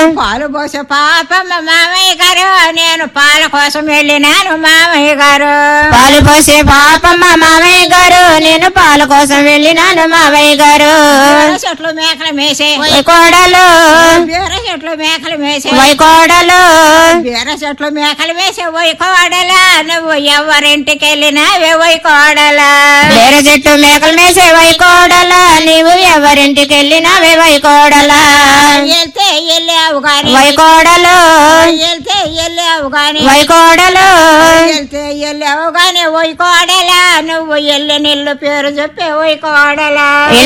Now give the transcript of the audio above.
పాలు పోసే పాపమ్మ మామయ్య గారు నేను పాల కోసం వెళ్ళినాను మామయ్య గారు పాలు పోసే పాపమ్మ మామయ్య గారు నేను పాల కోసం వెళ్ళినాను మామయ్య గారు బీర చెట్లు మేకలు మేసే వై కోడలు బీర చెట్లు మేకలు మేసే వై కోడలు బీర చెట్లు మేకలు వేసే పోయి కోడలా నువ్వు ఎవరింటికి వెళ్ళినావే పోయి కోడలా వేరే చెట్టు మేకలు మేసే వై కోడల నీవు ఎవరింటికి వెళ్ళినావే వై కోడల వెళ్తే వెళ్ళావు గాని వై కోడలు వెళ్తే వెళ్ళావు గాని వై కోడలు వెళ్తే వెళ్ళావు గాని పోయి కోడలా నువ్వు వెళ్ళి నిల్లు పేరు చెప్పే పోయి కోడలా ఇలా